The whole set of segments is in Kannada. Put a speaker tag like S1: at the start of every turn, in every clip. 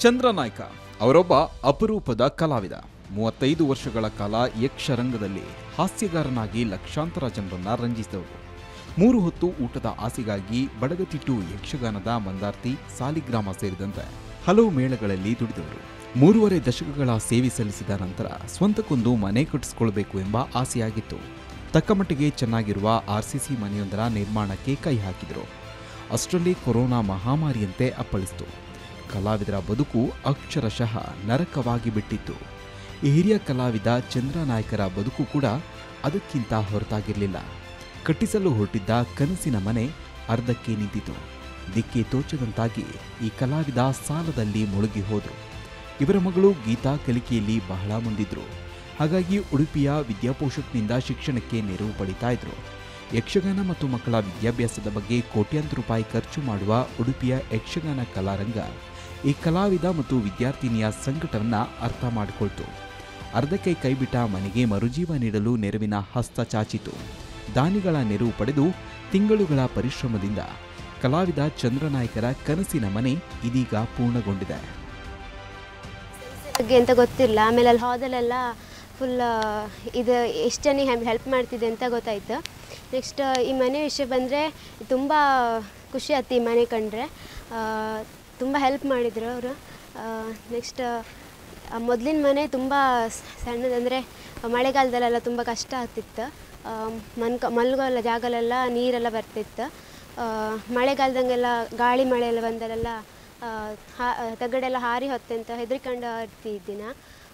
S1: ಚಂದ್ರನಾಯ್ಕ ಅವರೊಬ್ಬ ಅಪರೂಪದ ಕಲಾವಿದ ಮೂವತ್ತೈದು ವರ್ಷಗಳ ಕಾಲ ಯಕ್ಷರಂಗದಲ್ಲಿ ಹಾಸ್ಯಗಾರನಾಗಿ ಲಕ್ಷಾಂತರ ಜನರನ್ನ ರಂಜಿಸಿದವರು ಮೂರು ಹೊತ್ತು ಊಟದ ಆಸೆಗಾಗಿ ಬಡಗತಿಟ್ಟು ಯಕ್ಷಗಾನದ ಮಂದಾರ್ತಿ ಸಾಲಿಗ್ರಾಮ ಸೇರಿದಂತೆ ಹಲವು ಮೇಳಗಳಲ್ಲಿ ದುಡಿದವರು ಮೂರುವರೆ ದಶಕಗಳ ಸೇವೆ ಸಲ್ಲಿಸಿದ ನಂತರ ಸ್ವಂತಕ್ಕೊಂದು ಮನೆ ಕಟ್ಟಿಸಿಕೊಳ್ಬೇಕು ಎಂಬ ಆಸೆಯಾಗಿತ್ತು ತಕ್ಕಮಟ್ಟಿಗೆ ಚೆನ್ನಾಗಿರುವ ಆರ್ಸಿಸಿ ಮನೆಯೊಂದರ ನಿರ್ಮಾಣಕ್ಕೆ ಕೈ ಹಾಕಿದರು ಅಷ್ಟರಲ್ಲಿ ಕೊರೋನಾ ಮಹಾಮಾರಿಯಂತೆ ಅಪ್ಪಳಿಸಿತು ಕಲಾವಿದರ ಬದುಕು ಅಕ್ಷರಶಃ ನರಕವಾಗಿ ಬಿಟ್ಟಿತ್ತು ಈ ಹಿರಿಯ ಕಲಾವಿದ ಚಂದ್ರನಾಯ್ಕರ ಬದುಕು ಕೂಡ ಅದಕ್ಕಿಂತ ಹೊರತಾಗಿರಲಿಲ್ಲ ಕಟ್ಟಿಸಲು ಹೊರಟಿದ್ದ ಕನಸಿನ ಮನೆ ಅರ್ಧಕ್ಕೆ ನಿಂತಿತು ದಿಕ್ಕೆ ತೋಚದಂತಾಗಿ ಈ ಕಲಾವಿದ ಸಾಲದಲ್ಲಿ ಮುಳುಗಿ ಹೋದರು ಇವರ ಮಗಳು ಗೀತಾ ಕಲಿಕೆಯಲ್ಲಿ ಬಹಳ ಮುಂದಿದ್ರು ಹಾಗಾಗಿ ಉಡುಪಿಯ ವಿದ್ಯಾಪೋಷಕ್ನಿಂದ ಶಿಕ್ಷಣಕ್ಕೆ ನೆರವು ಪಡಿತಾ ಇದ್ರು ಯಕ್ಷಗಾನ ಮತ್ತು ಮಕ್ಕಳ ವಿದ್ಯಾಭ್ಯಾಸದ ಬಗ್ಗೆ ಕೋಟ್ಯಾಂತರ ರೂಪಾಯಿ ಖರ್ಚು ಮಾಡುವ ಉಡುಪಿಯ ಯಕ್ಷಗಾನ ಕಲಾರಂಗ ಈ ಕಲಾವಿದ ಮತ್ತು ವಿದ್ಯಾರ್ಥಿನಿಯ ಸಂಕಟವನ್ನ ಅರ್ಥ ಮಾಡಿಕೊಳ್ತು ಅರ್ಧಕ್ಕೆ ಕೈಬಿಟ್ಟ ಮನೆಗೆ ಮರುಜೀವ ನೀಡಲು ನೆರವಿನ ಹಸ್ತ ಚಾಚಿತು ದಾನಿಗಳ ನೆರವು ಪಡೆದು ತಿಂಗಳುಗಳ ಪರಿಶ್ರಮದಿಂದ ಕಲಾವಿದ ಚಂದ್ರನಾಯ್ಕರ ಕನಸಿನ ಮನೆ ಇದೀಗ ಪೂರ್ಣಗೊಂಡಿದೆ
S2: ಬಗ್ಗೆ ಅಂತ ಗೊತ್ತಿಲ್ಲ ಆಮೇಲೆ ಅಲ್ಲಿ ಹೋದಲೆಲ್ಲ ಫುಲ್ ಇದು ಎಷ್ಟು ಜನ ಹೆಲ್ಪ್ ಮಾಡ್ತಿದೆ ಅಂತ ಗೊತ್ತಾಯ್ತು ನೆಕ್ಸ್ಟ್ ಈ ಮನೆ ವಿಷಯ ಬಂದರೆ ತುಂಬ ಖುಷಿ ಆಯ್ತು ಈ ಮನೆ ಕಂಡ್ರೆ ತುಂಬ ಹೆಲ್ಪ್ ಮಾಡಿದರು ಅವರು ನೆಕ್ಸ್ಟ್ ಮೊದಲಿನ ಮನೆ ತುಂಬ ಸಣ್ಣದಂದರೆ ಮಳೆಗಾಲದಲ್ಲೆಲ್ಲ ತುಂಬ ಕಷ್ಟ ಆಗ್ತಿತ್ತು ಆ, ಮನ್ಕ ಮಲ್ಗೋಲ್ಲ ಜಾಗಲೆಲ್ಲ ನೀರೆಲ್ಲ ಬರ್ತಿತ್ತು ಆ, ಮಳೆಗಾಲದಂಗೆಲ್ಲ ಗಾಳಿ ಮಳೆ ಎಲ್ಲ ಬಂದಲೆಲ್ಲ ಆ, ಹಾ ತಗಡೆಲ್ಲ ಹಾರಿ ಹೊತ್ತೆ ಅಂತ ಹೆದರ್ಕೊಂಡು ಇರ್ತಿದ್ದಿನ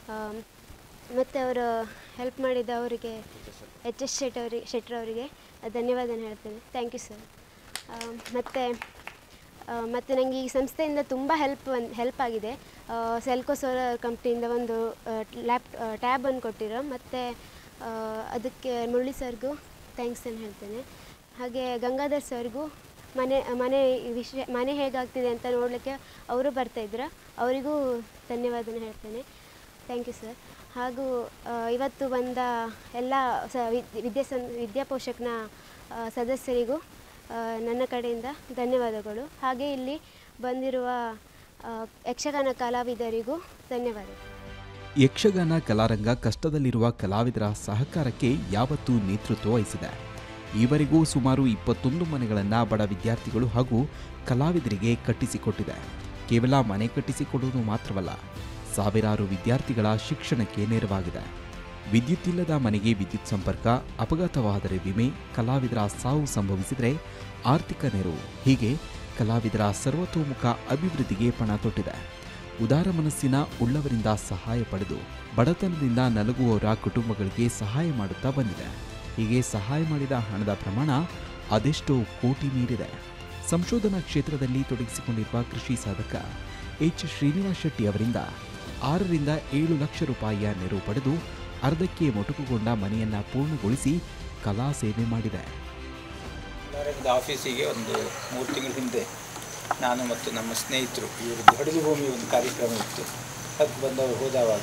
S2: ಮತ್ತು ಅವರು ಹೆಲ್ಪ್ ಮಾಡಿದ ಅವರಿಗೆ ಎಚ್ ಎಸ್ ಶೆಟ್ ಅವರಿಗೆ ಶೆಟ್ರ್ ಅವರಿಗೆ ಧನ್ಯವಾದನ ಹೇಳ್ತೇನೆ ಥ್ಯಾಂಕ್ ಯು ಸರ್ ಮತ್ತು ಮತ್ತು ನನಗೆ ಈ ಸಂಸ್ಥೆಯಿಂದ ತುಂಬ ಹೆಲ್ಪ್ ಒಂದು ಹೆಲ್ಪ್ ಆಗಿದೆ ಸೆಲ್ಕೋ ಸೋಲಾರ್ ಕಂಪ್ನಿಯಿಂದ ಒಂದು ಲ್ಯಾಪ್ ಟ್ಯಾಬನ್ನು ಕೊಟ್ಟಿರೋ ಮತ್ತು ಅದಕ್ಕೆ ಮುರಳಿ ಸರ್ಗೂ ಥ್ಯಾಂಕ್ಸ್ ಅಂತ ಹೇಳ್ತೇನೆ ಹಾಗೆ ಗಂಗಾಧರ್ ಸರ್ಗೂ ಮನೆ ಮನೆ ವಿಷಯ ಮನೆ ಹೇಗಾಗ್ತಿದೆ ಅಂತ ನೋಡಲಿಕ್ಕೆ ಅವರು ಬರ್ತಾಯಿದ್ರು ಅವರಿಗೂ ಧನ್ಯವಾದನ ಹೇಳ್ತೇನೆ ಥ್ಯಾಂಕ್ ಯು ಸರ್ ಹಾಗೂ ಆ, ಇವತ್ತು ಬಂದ ಎಲ್ಲ ಸ ವಿದ್- ವಿದ್ಯಾಸಂ ವಿದ್ಯಾಪೋಷಕನ ಆ, ಸದಸ್ಯರಿಗೂ ಆ, ನನ್ನ ಕಡೆಯಿಂದ ಧನ್ಯವಾದಗಳು ಹಾಗೆ ಇಲ್ಲಿ ಬಂದಿರುವ ಆ, ಯಕ್ಷಗಾನ ಕಲಾವಿದರಿಗೂ ಧನ್ಯವಾದಗಳು
S1: ಯಕ್ಷಗಾನ ಕಲಾರಂಗ ಕಷ್ಟದಲ್ಲಿರುವ ಕಲಾವಿದರ ಸಹಕಾರಕ್ಕೆ ಯಾವತ್ತೂ ನೇತೃತ್ವ ವಹಿಸಿದೆ ಈವರೆಗೂ ಸುಮಾರು ಇಪ್ಪತ್ತೊಂದು ಮನೆಗಳನ್ನು ಬಡ ವಿದ್ಯಾರ್ಥಿಗಳು ಹಾಗೂ ಕಲಾವಿದರಿಗೆ ಕಟ್ಟಿಸಿಕೊಟ್ಟಿದೆ ಕೇವಲ ಮನೆ ಕಟ್ಟಿಸಿಕೊಡುವುದು ಮಾತ್ರವಲ್ಲ ಸಾವಿರಾರು ವಿದ್ಯಾರ್ಥಿಗಳ ಶಿಕ್ಷಣಕ್ಕೆ ನೆರವಾಗಿದೆ ವಿದ್ಯುತ್ ಇಲ್ಲದ ಮನೆಗೆ ವಿದ್ಯುತ್ ಸಂಪರ್ಕ ಅಪಘಾತವಾದರೆ ವಿಮೆ ಕಲಾವಿದರ ಸಾವು ಸಂಭವಿಸಿದರೆ ಆರ್ಥಿಕ ನೆರವು ಹೀಗೆ ಕಲಾವಿದರ ಸರ್ವತೋಮುಖ ಅಭಿವೃದ್ಧಿಗೆ ಪಣ ತೊಟ್ಟಿದೆ ಉದಾರ ಮನಸ್ಸಿನ ಉಳ್ಳವರಿಂದ ಸಹಾಯ ಪಡೆದು ಬಡತನದಿಂದ ನಲಗುವವರ ಕುಟುಂಬಗಳಿಗೆ ಸಹಾಯ ಮಾಡುತ್ತಾ ಬಂದಿದೆ ಹೀಗೆ ಸಹಾಯ ಮಾಡಿದ ಹಣದ ಪ್ರಮಾಣ ಅದೆಷ್ಟೋ ಕೋಟಿ ಮೀರಿದೆ ಸಂಶೋಧನಾ ಕ್ಷೇತ್ರದಲ್ಲಿ ತೊಡಗಿಸಿಕೊಂಡಿರುವ ಕೃಷಿ ಸಾಧಕ ಎಚ್ ಶ್ರೀನಿವಾಸ್ ಶೆಟ್ಟಿ ಅವರಿಂದ ಆರರಿಂದ ಏಳು ಲಕ್ಷ ರೂಪಾಯಿಯ ನೆರವು ಪಡೆದು ಅರ್ಧಕ್ಕೆ ಮೊಟಕುಗೊಂಡ ಮನೆಯನ್ನ ಪೂರ್ಣಗೊಳಿಸಿ ಕಲಾ ಸೇವೆ ಮಾಡಿದೆ
S3: ಕಲಾರಂಗದ ಆಫೀಸಿಗೆ ಒಂದು ಮೂರು ತಿಂಗಳ ಹಿಂದೆ ನಾನು ಮತ್ತು ನಮ್ಮ ಸ್ನೇಹಿತರು ಇವ್ರದ್ದು ಹಡಗು ಭೂಮಿ ಒಂದು ಕಾರ್ಯಕ್ರಮ ಇತ್ತು ಅದಕ್ಕೆ ಬಂದವರು ಹೋದವಾಗ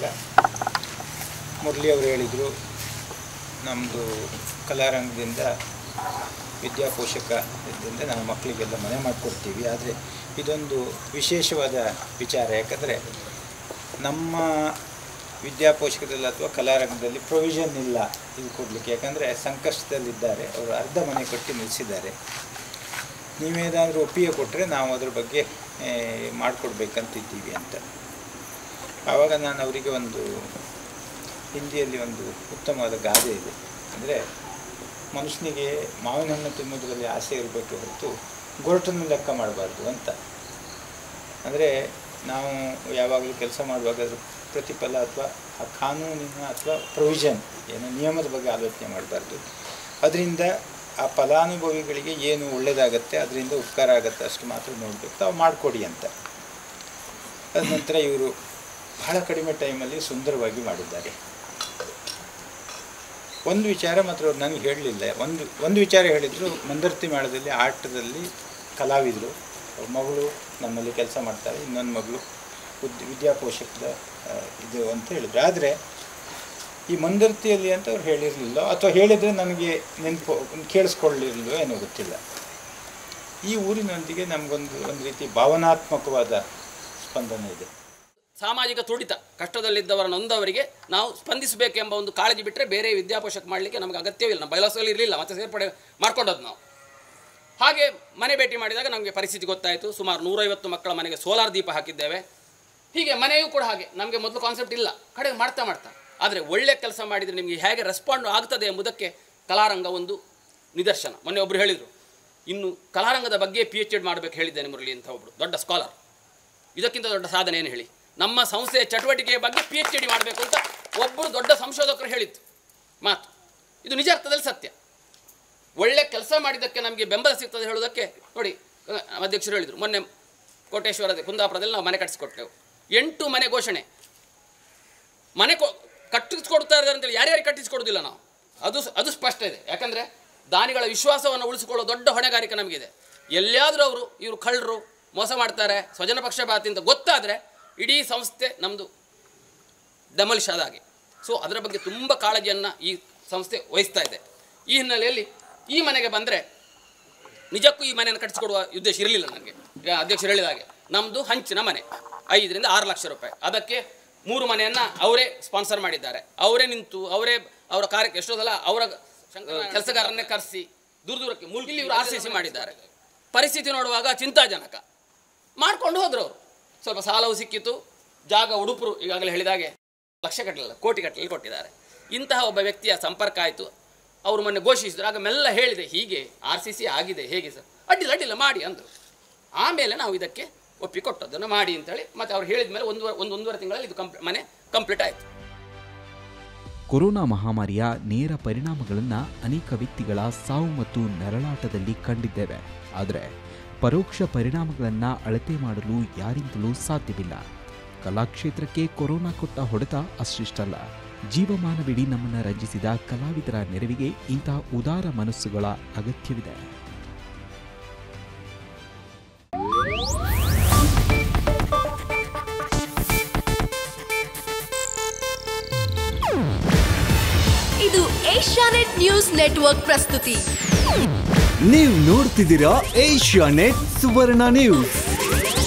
S3: ಮುರಳಿ ಅವರು ಹೇಳಿದರು ನಮ್ಮದು ಕಲಾರಂಗದಿಂದ ವಿದ್ಯಾಪೋಷಕ ಇದರಿಂದ ನಾವು ಮಕ್ಕಳಿಗೆಲ್ಲ ಮನೆ ಮಾಡಿಕೊಡ್ತೀವಿ ಆದರೆ ಇದೊಂದು ವಿಶೇಷವಾದ ವಿಚಾರ ಯಾಕಂದರೆ ನಮ್ಮ ವಿದ್ಯಾಪೋಷಕದಲ್ಲಿ ಅಥವಾ ಕಲಾರಂಗದಲ್ಲಿ ಪ್ರೊವಿಷನ್ ಇಲ್ಲ ಇದು ಕೊಡಲಿಕ್ಕೆ ಯಾಕಂದರೆ ಸಂಕಷ್ಟದಲ್ಲಿದ್ದಾರೆ ಅವರು ಅರ್ಧ ಮನೆ ಕಟ್ಟಿ ನಿಲ್ಲಿಸಿದ್ದಾರೆ ನೀವೇನಾದರೂ ಒಪ್ಪಿಗೆ ಕೊಟ್ಟರೆ ನಾವು ಅದ್ರ ಬಗ್ಗೆ ಏ, ಮಾಡಿಕೊಡ್ಬೇಕಂತಿದ್ದೀವಿ ಅಂತ ಆವಾಗ ನಾನು ಅವರಿಗೆ ಒಂದು ಹಿಂದಿಯಲ್ಲಿ ಒಂದು ಉತ್ತಮವಾದ ಗಾದೆ ಇದೆ ಅಂದರೆ ಮನುಷ್ಯನಿಗೆ ಮಾವಿನ ಹಣ್ಣು ತಿನ್ನೋದ್ರಲ್ಲಿ ಆಸೆ ಇರಬೇಕು ಹೊರತು ಗೊರಟನ್ನು ಲೆಕ್ಕ ಮಾಡಬಾರ್ದು ಅಂತ ಅಂದರೆ ನಾವು ಯಾವಾಗಲೂ ಕೆಲಸ ಮಾಡುವಾಗ ಅದ್ರ ಪ್ರತಿಫಲ ಅಥವಾ ಆ ಕಾನೂನಿನ ಅಥವಾ ಪ್ರೊವಿಷನ್ ಏನು ನಿಯಮದ ಬಗ್ಗೆ ಆಲೋಚನೆ ಮಾಡಬಾರ್ದು ಅದರಿಂದ ಆ ಫಲಾನುಭವಿಗಳಿಗೆ ಏನು ಒಳ್ಳೆಯದಾಗತ್ತೆ ಅದರಿಂದ ಉಪಕಾರ ಆಗುತ್ತೆ ಅಷ್ಟು ಮಾತ್ರ ನೋಡಬೇಕು ತಾವು ಮಾಡಿಕೊಡಿ ಅಂತ ಅದ ನಂತರ ಇವರು ಬಹಳ ಕಡಿಮೆ ಟೈಮಲ್ಲಿ ಸುಂದರವಾಗಿ ಮಾಡಿದ್ದಾರೆ ಒಂದು ವಿಚಾರ ಮಾತ್ರ ಅವ್ರು ನನಗೆ ಹೇಳಲಿಲ್ಲ ಒಂದು ಒಂದು ವಿಚಾರ ಹೇಳಿದರು ಮಂದರ್ತಿ ಮೇಳದಲ್ಲಿ ಆಟದಲ್ಲಿ ಕಲಾವಿದರು ಅವ್ರ ಮಗಳು ನಮ್ಮಲ್ಲಿ ಕೆಲಸ ಮಾಡ್ತಾರೆ ಇನ್ನೊಂದು ಮಗಳು ಉದ್ ವಿದ್ಯಾಪೋಷಕದ ಆ, ಇದು ಅಂತ ಹೇಳಿದ್ರು ಆದರೆ ಈ ಮಂದರ್ತಿಯಲ್ಲಿ ಅಂತ ಅವ್ರು ಹೇಳಿರಲಿಲ್ಲ ಅಥವಾ ಹೇಳಿದರೆ ನನಗೆ ನೆನಪು ಕೇಳಿಸ್ಕೊಳ್ಳಿರಲಿಲ್ಲೋ ಏನೋ ಗೊತ್ತಿಲ್ಲ ಈ ಊರಿನೊಂದಿಗೆ ನಮಗೊಂದು ಒಂದು ರೀತಿ ಭಾವನಾತ್ಮಕವಾದ ಸ್ಪಂದನೆ ಇದೆ
S4: ಸಾಮಾಜಿಕ ತುಡಿತ ಕಷ್ಟದಲ್ಲಿದ್ದವರ ನೊಂದವರಿಗೆ ನಾವು ಸ್ಪಂದಿಸಬೇಕೆಂಬ ಒಂದು ಕಾಳಜಿ ಬಿಟ್ಟರೆ ಬೇರೆ ವಿದ್ಯಾಪೋಷಕ ಮಾಡಲಿಕ್ಕೆ ನಮಗೆ ಅಗತ್ಯವಿಲ್ಲ ನಮ್ಮ ಬಯಲೋಸಲ್ಲಿ ಇರಲಿಲ್ಲ ಮತ್ತೆ ಸೇರ್ಪಡೆ ಮಾಡ್ಕೊಂಡದ್ದು ನಾವು ಹಾಗೆ ಮನೆ ಭೇಟಿ ಮಾಡಿದಾಗ ನಮಗೆ ಪರಿಸ್ಥಿತಿ ಗೊತ್ತಾಯಿತು ಸುಮಾರು ನೂರೈವತ್ತು ಮಕ್ಕಳ ಮನೆಗೆ ಸೋಲಾರ್ ದೀಪ ಹಾಕಿದ್ದೇವೆ ಹೀಗೆ ಮನೆಯೂ ಕೂಡ ಹಾಗೆ ನಮಗೆ ಮೊದಲು ಕಾನ್ಸೆಪ್ಟ್ ಇಲ್ಲ ಕಡೆಗೆ ಮಾಡ್ತಾ ಮಾಡ್ತಾ ಆದರೆ ಒಳ್ಳೆ ಕೆಲಸ ಮಾಡಿದರೆ ನಿಮಗೆ ಹೇಗೆ ರೆಸ್ಪಾಂಡ್ ಆಗ್ತದೆ ಎಂಬುದಕ್ಕೆ ಕಲಾರಂಗ ಒಂದು ನಿದರ್ಶನ ಮೊನ್ನೆ ಒಬ್ಬರು ಹೇಳಿದರು ಇನ್ನು ಕಲಾರಂಗದ ಬಗ್ಗೆ ಪಿ ಎಚ್ ಡಿ ಮಾಡಬೇಕು ಹೇಳಿದ್ದೇನೆ ಮುರಳಿ ಅಂತ ಒಬ್ಬರು ದೊಡ್ಡ ಸ್ಕಾಲರ್ ಇದಕ್ಕಿಂತ ದೊಡ್ಡ ಸಾಧನೆ ಏನು ಹೇಳಿ ನಮ್ಮ ಸಂಸ್ಥೆಯ ಚಟುವಟಿಕೆಯ ಬಗ್ಗೆ ಪಿ ಎಚ್ ಡಿ ಮಾಡಬೇಕು ಅಂತ ಒಬ್ಬರು ದೊಡ್ಡ ಸಂಶೋಧಕರು ಹೇಳಿತ್ತು ಮಾತು ಇದು ನಿಜ ಅರ್ಥದಲ್ಲಿ ಸತ್ಯ ಒಳ್ಳೆ ಕೆಲಸ ಮಾಡಿದ್ದಕ್ಕೆ ನಮಗೆ ಬೆಂಬಲ ಸಿಗ್ತದೆ ಹೇಳೋದಕ್ಕೆ ನೋಡಿ ಅಹ್, ಅಧ್ಯಕ್ಷರು ಹೇಳಿದರು ಮೊನ್ನೆ ಕೋಟೇಶ್ವರದ ಕುಂದಾಪುರದಲ್ಲಿ ನಾವು ಮನೆ ಕಟ್ಟಿಸ್ಕೊಟ್ಟೆವು ಎಂಟು ಮನೆ ಘೋಷಣೆ ಮನೆ ಕೊ ಕಟ್ಟಿಸ್ಕೊಡ್ತಾ ಇದ್ದಾರೆ ಅಂತೇಳಿ ಯಾರ್ಯಾರಿಗೆ ಕಟ್ಟಿಸ್ಕೊಡೋದಿಲ್ಲ ನಾವು ಅದು ಸ್- ಅದು ಸ್ಪಷ್ಟ ಇದೆ ಯಾಕಂದರೆ ದಾನಿಗಳ ವಿಶ್ವಾಸವನ್ನು ಉಳಿಸಿಕೊಳ್ಳೋ ದೊಡ್ಡ ಹೊಣೆಗಾರಿಕೆ ನಮಗಿದೆ ಎಲ್ಲಿಯಾದರೂ ಅವರು ಇವರು ಕಳ್ಳರು ಮೋಸ ಮಾಡ್ತಾರೆ ಸ್ವಜನ ಪಕ್ಷಪಾತಿ ಅಂತ ಗೊತ್ತಾದರೆ ಇಡೀ ಸಂಸ್ಥೆ ನಮ್ಮದು ಡೆಮಲಿಷ್ ಆದ ಹಾಗೆ ಸೊ ಅದರ ಬಗ್ಗೆ ತುಂಬ ಕಾಳಜಿಯನ್ನು ಈ ಸಂಸ್ಥೆ ವಹಿಸ್ತಾ ಇದೆ ಈ ಹಿನ್ನೆಲೆಯಲ್ಲಿ ಈ ಮನೆಗೆ ಬಂದರೆ ನಿಜಕ್ಕೂ ಈ ಮನೆಯನ್ನು ಕಟ್ಟಿಸಿಕೊಡುವ ಉದ್ದೇಶ ಇರಲಿಲ್ಲ ನನಗೆ ಈಗ ಅಧ್ಯಕ್ಷರು ಹೇಳಿದ ಹಾಗೆ ನಮ್ಮದು ಹಂಚಿನ ಮನೆ ಐದರಿಂದ ಆರು ಲಕ್ಷ ರೂಪಾಯಿ ಅದಕ್ಕೆ ಮೂರು ಮನೆಯನ್ನು ಅವರೇ ಸ್ಪಾನ್ಸರ್ ಮಾಡಿದ್ದಾರೆ ಅವರೇ ನಿಂತು ಅವರೇ ಅವರ ಕಾರ್ಯಕ್ಕೆ ಎಷ್ಟೋ ಸಲ ಅವರ ಕೆಲಸಗಾರನ್ನೇ ಕರೆಸಿ ದೂರ ದೂರಕ್ಕೆ ಮುಲ್ಕಿ ಇವರು ಆರ್ ಸಿ ಸಿ ಮಾಡಿದ್ದಾರೆ ಪರಿಸ್ಥಿತಿ ನೋಡುವಾಗ ಚಿಂತಾಜನಕ ಮಾಡ್ಕೊಂಡು ಹೋದ್ರು ಅವರು ಸ್ವಲ್ಪ ಸಾಲವು ಸಿಕ್ಕಿತು ಜಾಗ ಉಡುಪರು ಈಗಾಗಲೇ ಹೇಳಿದಾಗೆ ಲಕ್ಷ ಕಟ್ಟಲಿಲ್ಲ ಕೋಟಿ ಕಟ್ಟಲಿ ಕೊಟ್ಟಿದ್ದಾರೆ ಇಂತಹ ಒಬ್ಬ ವ್ಯಕ್ತಿಯ ಸಂಪರ್ಕ ಆಯಿತು ಅವರು ಮೊನ್ನೆ ಘೋಷಿಸಿದ್ರು ಆಗ ಮೆಲ್ಲ ಹೇಳಿದೆ ಹೀಗೆ ಆರ್ ಸಿ ಸಿ ಆಗಿದೆ ಹೇಗೆ ಸರ್ ಅಡ್ಡಿಲ್ಲ ಅಡ್ಡಿಲ್ಲ ಮಾಡಿ ಅಂದರು ಆಮೇಲೆ ನಾವು ಇದಕ್ಕೆ ಒಪ್ಪಿಕೊಟ್ಟು ಅದನ್ನು ಮಾಡಿ ಅಂತೇಳಿ ಮತ್ತು ಅವ್ರು ಹೇಳಿದ ಮೇಲೆ ಒಂದು ಒಂದು ಒಂದೂವರೆ ತಿಂಗಳಲ್ಲಿ ಇದು ಕಂಪ್ಲೀ ಮನೆ ಕಂಪ್ಲೀಟ್ ಆಯಿತು
S1: ಕೊರೋನಾ ಮಹಾಮಾರಿಯ ನೇರ ಪರಿಣಾಮಗಳನ್ನು ಅನೇಕ ವ್ಯಕ್ತಿಗಳ ಸಾವು ಮತ್ತು ನರಳಾಟದಲ್ಲಿ ಕಂಡಿದ್ದೇವೆ ಆದರೆ ಪರೋಕ್ಷ ಪರಿಣಾಮಗಳನ್ನು ಅಳತೆ ಮಾಡಲು ಯಾರಿಂದಲೂ ಸಾಧ್ಯವಿಲ್ಲ ಕಲಾಕ್ಷೇತ್ರಕ್ಕೆ ಕೊರೋನಾ ಕೊಟ್ಟ ಹೊಡೆತ ಅಷ್ಟಿಷ್ಟಲ್ಲ ಜೀವಮಾನವಿಡೀ ನಮ್ಮನ್ನು ರಂಜಿಸಿದ ಕಲಾವಿದರ ನೆರವಿಗೆ ಇಂತಹ ಉದಾರ ಮನಸ್ಸುಗಳ ಅಗತ್ಯವಿದೆ
S5: ಇದು ಏಷ್ಯಾನೆಟ್ ನ್ಯೂಸ್ ನೆಟ್ವರ್ಕ್ ಪ್ರಸ್ತುತಿ
S6: ನೀವು ನೋಡ್ತಿದ್ದೀರಾ ಏಷ್ಯಾ ನೆಟ್ ಸುವರ್ಣ ನ್ಯೂಸ್